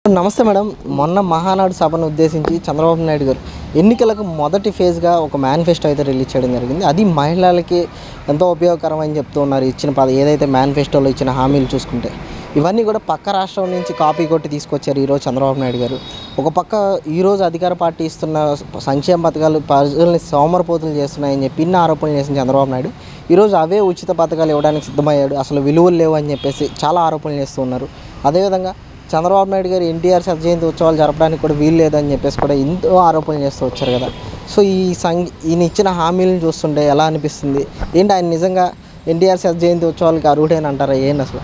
నమస్తే మేడం మొన్న మహానాడు సభను ఉద్దేశించి చంద్రబాబు నాయుడు గారు ఎన్నికలకు మొదటి ఫేజ్గా ఒక మేనిఫెస్టో అయితే రిలీజ్ చేయడం జరిగింది అది మహిళలకి ఎంతో ఉపయోగకరం అని చెప్తూ ఉన్నారు ఇచ్చిన పద ఏదైతే మేనిఫెస్టోలో ఇచ్చిన హామీలు చూసుకుంటే ఇవన్నీ కూడా పక్క రాష్ట్రం నుంచి కాపీ కొట్టి తీసుకొచ్చారు ఈరోజు చంద్రబాబు నాయుడు గారు ఒక పక్క ఈరోజు అధికార పార్టీ ఇస్తున్న సంక్షేమ పథకాలు ప్రజల్ని సోమరపోతులు చేస్తున్నాయని చెప్పి ఇన్ని ఆరోపణలు చేసిన చంద్రబాబు నాయుడు ఈరోజు అవే ఉచిత పథకాలు ఇవ్వడానికి సిద్ధమయ్యాడు అసలు విలువలు లేవు అని చెప్పేసి చాలా ఆరోపణలు చేస్తూ ఉన్నారు అదేవిధంగా చంద్రబాబు నాయుడు గారు ఎన్టీఆర్ శత జయంతి ఉత్సవాలు జరపడానికి కూడా వీలు లేదని చెప్పేసి కూడా ఎంతో ఆరోపణలు చేస్తూ వచ్చారు కదా సో ఈ సంఘ ఈయన ఇచ్చిన హామీలను చూస్తుంటే ఎలా అనిపిస్తుంది ఏంటి ఆయన నిజంగా ఎన్టీఆర్ శత జయంతి ఉత్సవాలకి అర్హుడేని అంటారా ఏంటి అసలు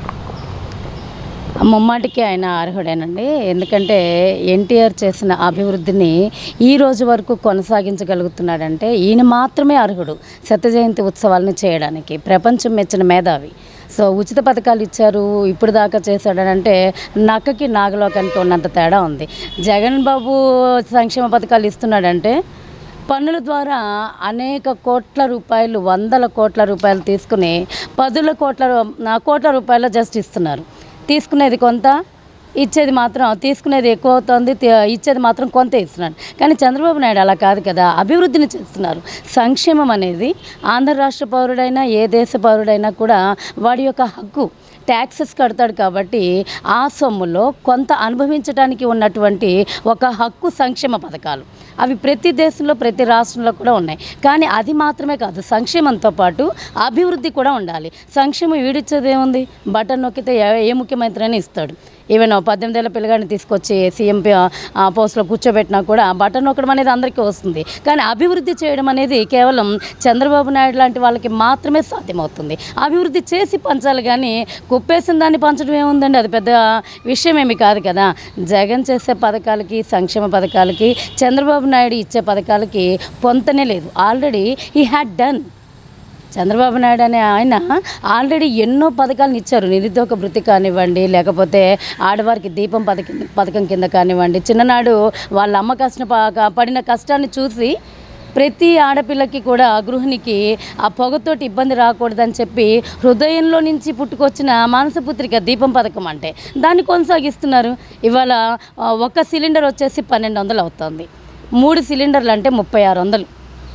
ముమ్మాటికి ఆయన అర్హుడేనండి ఎందుకంటే ఎన్టీఆర్ చేసిన అభివృద్ధిని ఈ రోజు వరకు కొనసాగించగలుగుతున్నాడంటే ఈయన మాత్రమే అర్హుడు శత జయంతి ఉత్సవాలను చేయడానికి ప్రపంచం మెచ్చిన మేధావి సో ఉచిత పథకాలు ఇచ్చారు ఇప్పుడు దాకా చేశాడని అంటే నక్కకి నాగలోకానికి ఉన్నంత తేడా ఉంది జగన్ బాబు సంక్షేమ పథకాలు ఇస్తున్నాడంటే పన్నుల ద్వారా అనేక కోట్ల రూపాయలు వందల కోట్ల రూపాయలు తీసుకుని పదుల కోట్ల రూ- కోట్ల రూపాయలు జస్ట్ ఇస్తున్నారు తీసుకునేది కొంత ఇచ్చేది మాత్రం తీసుకునేది ఎక్కువ అవుతుంది తి- ఇచ్చేది మాత్రం కొంత ఇస్తున్నాడు కానీ చంద్రబాబు నాయుడు అలా కాదు కదా అభివృద్ధిని చేస్తున్నారు సంక్షేమం అనేది ఆంధ్ర రాష్ట్ర పౌరుడైనా ఏ దేశ పౌరుడైనా కూడా వాడి యొక్క హక్కు ట్యాక్సెస్ కడతాడు కాబట్టి ఆ సొమ్ములో కొంత అనుభవించడానికి ఉన్నటువంటి ఒక హక్కు సంక్షేమ పథకాలు అవి ప్రతి దేశంలో ప్రతి రాష్ట్రంలో కూడా ఉన్నాయి కానీ అది మాత్రమే కాదు సంక్షేమంతో పాటు అభివృద్ధి కూడా ఉండాలి సంక్షేమం వీడిచ్చేది ఏముంది బటన్ నొక్కితే ఏ- ఏ ముఖ్యమంత్రి అయినా ఇస్తాడు ఈవెన్ పద్దెనిమిది ఏళ్ళ పిల్లగాడిని తీసుకొచ్చి సీఎం పోస్ట్లో కూర్చోబెట్టినా కూడా బటన్ నొక్కడం అనేది అందరికీ వస్తుంది కానీ అభివృద్ధి చేయడం అనేది కేవలం చంద్రబాబు నాయుడు లాంటి వాళ్ళకి మాత్రమే సాధ్యమవుతుంది అభివృద్ధి చేసి పంచాలి కానీ కుప్పేసిన దాన్ని పంచడం ఏముందండి అది పెద్ద విషయం ఏమి కాదు కదా జగన్ చేసే పథకాలకి సంక్షేమ పథకాలకి చంద్రబాబు నాయుడు ఇచ్చే పథకాలకి పొంతనే లేదు already he had done Chandrababu Naidu అనే ఆయన ఆల్రెడీ ఎన్నో పథకాలను ఇచ్చారు నిరుద్యోగ భృతి కానివ్వండి లేకపోతే ఆడవారికి దీపం పథకం పథకం కింద కానివ్వండి చిన్ననాడు వాళ్ళ అమ్మ కష్ట ప- పడిన కష్టాన్ని చూసి ప్రతి ఆడపిల్లకి కూడా గృహిణికి ఆ పొగతోటి ఇబ్బంది రాకూడదని చెప్పి హృదయంలో నుంచి పుట్టుకొచ్చిన మానసపుత్రిక దీపం పథకం అంటే దాన్ని కొనసాగిస్తున్నారు ఇవాళ ఆ, ఒక సిలిండర్ వచ్చేసి పన్నెండు వందలు అవుతుంది మూడు సిలిండర్లు అంటే ముప్పై ఆరు వందలు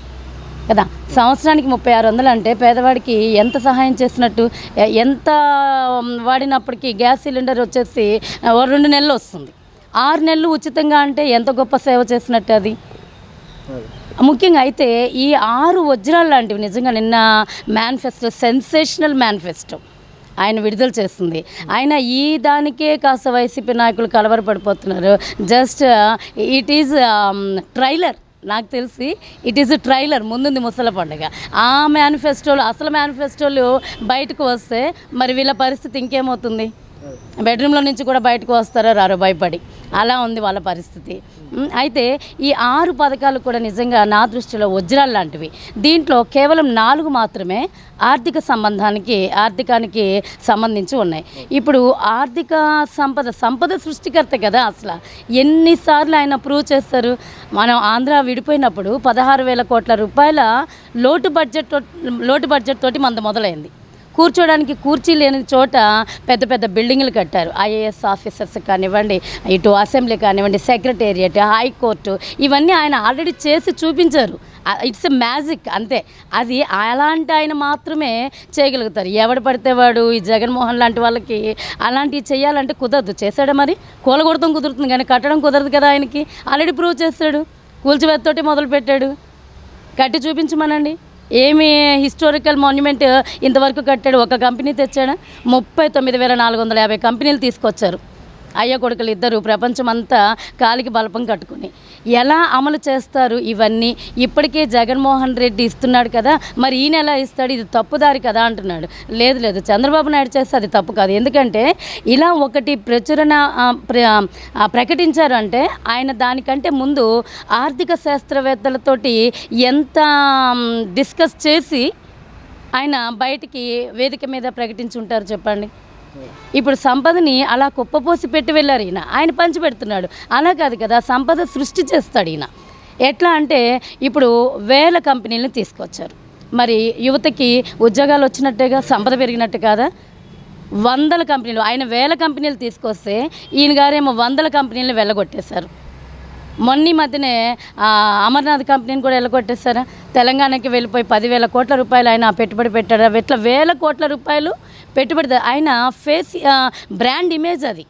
కదా సంవత్సరానికి ముప్పై ఆరు వందలు అంటే పేదవాడికి ఎంత సహాయం చేసినట్టు ఎ- ఎంత ఉమ్, వాడినప్పటికీ గ్యాస్ సిలిండర్ వచ్చేసి ఆ, ఓ రెండు నెలలు వస్తుంది ఆరు నెలలు ఉచితంగా అంటే ఎంత గొప్ప సేవ చేసినట్టు అది ముఖ్యంగా అయితే ఈ ఆరు వజ్రాలు లాంటివి నిజంగా నిన్న మేనిఫెస్టో సెన్సేషనల్ మేనిఫెస్టో ఆయన విడుదల చేస్తుంది ఆయన ఈ దానికే కాస్త వైసీపీ నాయకులు కలవరపడిపోతున్నారు జస్ట్ ఇట్ ఈజ్ ట్రైలర్ నాకు తెలిసి ఇట్ ఈస్ ట్రైలర్ ముందుంది ముసల పండుగ ఆ మేనిఫెస్టోలు అసలు మేనిఫెస్టోలు బయటకు వస్తే మరి వీళ్ళ పరిస్థితి ఇంకేమవుతుంది బెడ్రూమ్లో నుంచి కూడా బయటకు వస్తారో రారో భయపడి అలా ఉంది వాళ్ళ పరిస్థితి ఉమ్, అయితే ఈ ఆరు పథకాలు కూడా నిజంగా నా దృష్టిలో వజ్రాలు లాంటివి దీంట్లో కేవలం నాలుగు మాత్రమే ఆర్థిక సంబంధానికి ఆర్థికానికి సంబంధించి ఉన్నాయి ఇప్పుడు ఆర్థిక సంపద సంపద సృష్టికర్త కదా అసలు ఎన్నిసార్లు ఆయన ప్రూవ్ చేస్తారు మనం ఆంధ్ర విడిపోయినప్పుడు పదహారు వేల కోట్ల రూపాయల లోటు బడ్జెట్ లోటు బడ్జెట్ తోటి మనది మొదలైంది కూర్చోడానికి కుర్చీ లేని చోట పెద్ద పెద్ద బిల్డింగ్లు కట్టారు ఐఏఎస్ ఆఫీసర్స్ కానివ్వండి ఇటు అసెంబ్లీ కానివ్వండి సెక్రటేరియట్ హైకోర్టు ఇవన్నీ ఆయన ఆల్రెడీ చేసి చూపించారు ఇట్స్ ఎ మ్యాజిక్ అంతే అది అలాంటి ఆయన మాత్రమే చేయగలుగుతారు ఎవడు పడితే వాడు ఈ జగన్మోహన్ లాంటి వాళ్ళకి అలాంటివి చేయాలంటే కుదరదు చేశాడా మరి కూలగొడతాం కుదురుతుంది కానీ కట్టడం కుదరదు కదా ఆయనకి ఆల్రెడీ ప్రూవ్ చేస్తాడు కూల్చివేత్తోటి మొదలు పెట్టాడు కట్టి చూపించమనండి ఏమి హిస్టారికల్ మాన్యుమెంట్ ఇంతవరకు కట్టాడు ఒక కంపెనీ తెచ్చాడా ముప్పై తొమ్మిది వేల నాలుగు వందల యాభై కంపెనీలు తీసుకొచ్చారు అయ్య కొడుకులు ఇద్దరు ప్రపంచం అంతా కాలికి బలపం కట్టుకుని ఎలా అమలు చేస్తారు ఇవన్నీ ఇప్పటికే జగన్మోహన్ రెడ్డి ఇస్తున్నాడు కదా మరి ఈయన ఎలా ఇస్తాడు ఇది తప్పుదారి కదా అంటున్నాడు లేదు లేదు చంద్రబాబు నాయుడు చేస్తే అది తప్పు కాదు ఎందుకంటే ఇలా ఒకటి ప్రచురణ ఆ, ప్ర- ఆ, ప్రకటించారు అంటే ఆయన దానికంటే ముందు ఆర్థిక శాస్త్రవేత్తలతోటి ఎంత డిస్కస్ చేసి ఆయన బయటికి వేదిక మీద ప్రకటించి ఉంటారు చెప్పండి ఇప్పుడు సంపదని అలా కుప్పపోసి పెట్టి వెళ్ళారు ఈయన ఆయన పంచి పెడుతున్నాడు అలా కాదు కదా సంపద సృష్టి చేస్తాడు ఈయన ఎట్లా అంటే ఇప్పుడు వేల కంపెనీలను తీసుకొచ్చారు మరి యువతకి ఉద్యోగాలు వచ్చినట్టేగా సంపద పెరిగినట్టు కాదా వందల కంపెనీలు ఆయన వేల కంపెనీలు తీసుకొస్తే ఈయన గారేమో వందల కంపెనీలు వెళ్ళగొట్టేశారు మొన్న ఈ మధ్యనే ఆ, అమర్నాథ్ కంపెనీని కూడా వెళ్ళగొట్టేశారా తెలంగాణకి వెళ్ళిపోయి పదివేల కోట్ల రూపాయలు ఆయన పెట్టుబడి పెట్టారు ఇట్లా వేల కోట్ల రూపాయలు పెట్టుబడి ఆయన ఫేస్ ఆ, బ్రాండ్ ఇమేజ్ అది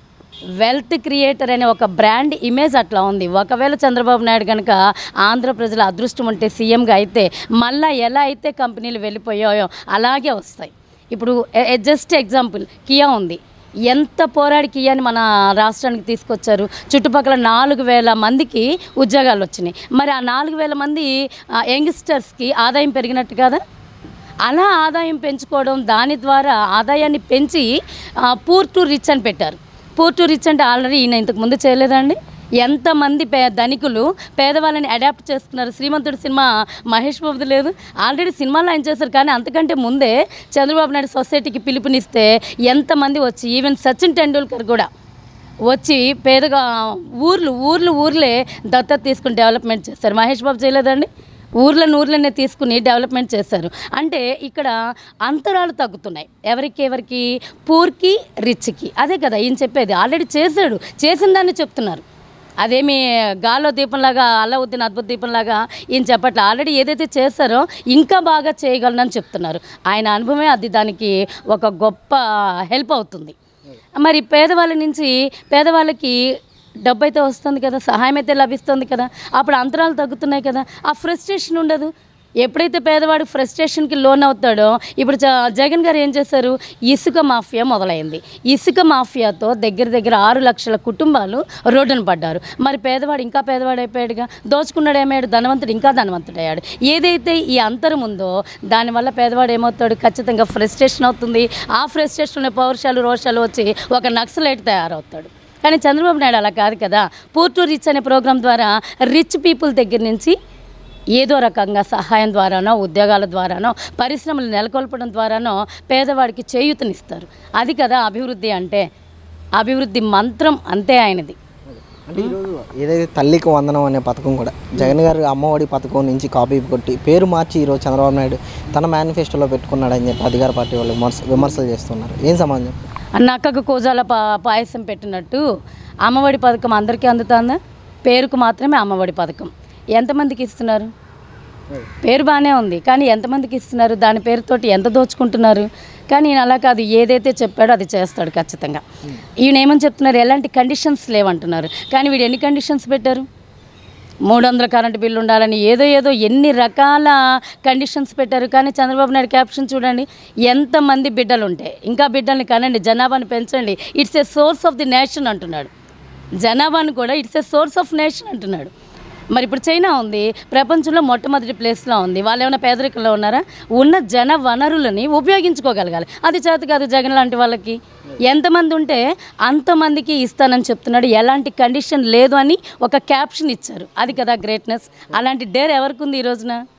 వెల్త్ క్రియేటర్ అనే ఒక బ్రాండ్ ఇమేజ్ అట్లా ఉంది ఒకవేళ చంద్రబాబు నాయుడు కనుక ఆంధ్ర ప్రజల అదృష్టం ఉంటే సీఎంగా అయితే మళ్ళా ఎలా అయితే కంపెనీలు వెళ్ళిపోయాయో అలాగే వస్తాయి ఇప్పుడు జస్ట్ ఎగ్జాంపుల్ కియా ఉంది ఎంత పోరాడి కియాని మన రాష్ట్రానికి తీసుకొచ్చారు చుట్టుపక్కల నాలుగు వేల మందికి ఉద్యోగాలు వచ్చినాయి మరి ఆ నాలుగు వేల మంది ఆ, యంగ్స్టర్స్కి ఆదాయం పెరిగినట్టు కదా అలా ఆదాయం పెంచుకోవడం దాని ద్వారా ఆదాయాన్ని పెంచి పూర్ టు రిచ్ అని పెట్టారు పూర్ టు రిచ్ అంటే ఆల్రెడీ ఈయన ఇంతకు ముందు చేయలేదండి ఎంతమంది పే ధనికులు పేదవాళ్ళని అడాప్ట్ చేసుకున్నారు శ్రీమంతుడు సినిమా మహేష్ బాబుది లేదు ఆల్రెడీ సినిమాలో ఆయన చేశారు కానీ అంతకంటే ముందే చంద్రబాబు నాయుడు సొసైటీకి పిలుపునిస్తే ఎంతమంది వచ్చి ఈవెన్ సచిన్ టెండూల్కర్ కూడా వచ్చి పేదగా ఊర్లు ఊర్లు ఊర్లే దత్తత తీసుకుని డెవలప్మెంట్ చేస్తారు మహేష్ బాబు చేయలేదండి ఊర్లను ఊర్లనే తీసుకుని డెవలప్మెంట్ చేశారు అంటే ఇక్కడ అంతరాలు తగ్గుతున్నాయి ఎవరికి ఎవరికి పూర్కి రిచ్కి అదే కదా ఈయన చెప్పేది ఆల్రెడీ చేశాడు చేసిన దాన్ని చెప్తున్నారు అదేమి గాల్లో దీపంలాగా అల్లావుద్దీన్ అద్భుత దీపంలాగా ఈయన చెప్పట్లే ఆల్రెడీ ఏదైతే చేస్తారో ఇంకా బాగా చేయగలనని చెప్తున్నారు ఆయన అనుభవమే అది దానికి ఒక గొప్ప హెల్ప్ అవుతుంది మరి పేదవాళ్ళ నుంచి పేదవాళ్ళకి డబ్బు అయితే వస్తుంది కదా సహాయం అయితే లభిస్తుంది కదా అప్పుడు అంతరాలు తగ్గుతున్నాయి కదా ఆ ఫ్రస్ట్రేషన్ ఉండదు ఎప్పుడైతే పేదవాడు ఫ్రస్ట్రేషన్కి లోన్ అవుతాడో ఇప్పుడు జ- జగన్ గారు ఏం చేశారు ఇసుక మాఫియా మొదలైంది ఇసుక మాఫియాతో దగ్గర దగ్గర ఆరు లక్షల కుటుంబాలు రోడ్డున పడ్డారు మరి పేదవాడు ఇంకా పేదవాడు అయిపోయాడుగా దోచుకున్నాడు ఏమయ్యాడు ధనవంతుడు ఇంకా ధనవంతుడు అయ్యాడు ఏదైతే ఈ అంతరం ఉందో దానివల్ల పేదవాడు ఏమవుతాడు ఖచ్చితంగా ఫ్రస్ట్రేషన్ అవుతుంది ఆ ఫ్రస్ట్రేషన్ పౌరుషాలు రోషాలు వచ్చి ఒక నక్సలైట్ తయారవుతాడు కానీ చంద్రబాబు నాయుడు అలా కాదు కదా పూర్ టు రిచ్ అనే ప్రోగ్రాం ద్వారా రిచ్ పీపుల్ దగ్గర నుంచి ఏదో రకంగా సహాయం ద్వారానో ఉద్యోగాల ద్వారానో పరిశ్రమలు నెలకొల్పడం ద్వారానో పేదవాడికి చేయూతనిస్తారు అది కదా అభివృద్ధి అంటే అభివృద్ధి మంత్రం అంతే ఆయనది అంటే ఈరోజు ఏదైతే తల్లికి వందనం అనే పథకం కూడా జగన్ గారు అమ్మఒడి పథకం నుంచి కాపీ కొట్టి పేరు మార్చి ఈరోజు చంద్రబాబు నాయుడు తన మేనిఫెస్టోలో పెట్టుకున్నాడని చెప్పి అధికార పార్టీ వాళ్ళు విమర్శ విమర్శలు చేస్తున్నారు ఏం సమాధానం నక్కకు కూజాల పా పాయసం పెట్టినట్టు అమ్మఒడి పథకం అందరికీ అందుతుందా పేరుకు మాత్రమే అమ్మఒడి పథకం ఎంతమందికి ఇస్తున్నారు పేరు బాగానే ఉంది కానీ ఎంతమందికి ఇస్తున్నారు దాని పేరుతోటి ఎంత దోచుకుంటున్నారు కానీ ఈయన అలా కాదు ఏదైతే చెప్పాడో అది చేస్తాడు ఖచ్చితంగా ఈయన ఏమని చెప్తున్నారు ఎలాంటి కండిషన్స్ లేవంటున్నారు కానీ వీడు ఎన్ని కండిషన్స్ పెట్టారు మూడు వందల కరెంటు బిల్లు ఉండాలని ఏదో ఏదో ఎన్ని రకాల కండిషన్స్ పెట్టారు కానీ చంద్రబాబు నాయుడు క్యాప్షన్ చూడండి ఎంతమంది బిడ్డలు ఉంటే ఇంకా బిడ్డల్ని కనండి జనాభాని పెంచండి it's a source of the nation అంటున్నాడు జనాభాను కూడా it's a source of nation అంటున్నాడు మరి ఇప్పుడు చైనా ఉంది ప్రపంచంలో మొట్టమొదటి ప్లేస్లో ఉంది వాళ్ళు ఏమైనా పేదరికంలో ఉన్నారా ఉన్న జన వనరులని ఉపయోగించుకోగలగాలి అది చేత కాదు జగన్ లాంటి వాళ్ళకి ఎంతమంది ఉంటే అంతమందికి ఇస్తానని చెప్తున్నాడు ఎలాంటి కండిషన్ లేదు అని ఒక క్యాప్షన్ ఇచ్చారు అది కదా గ్రేట్నెస్ అలాంటి డేర్ ఎవరికి ఉంది ఈ రోజున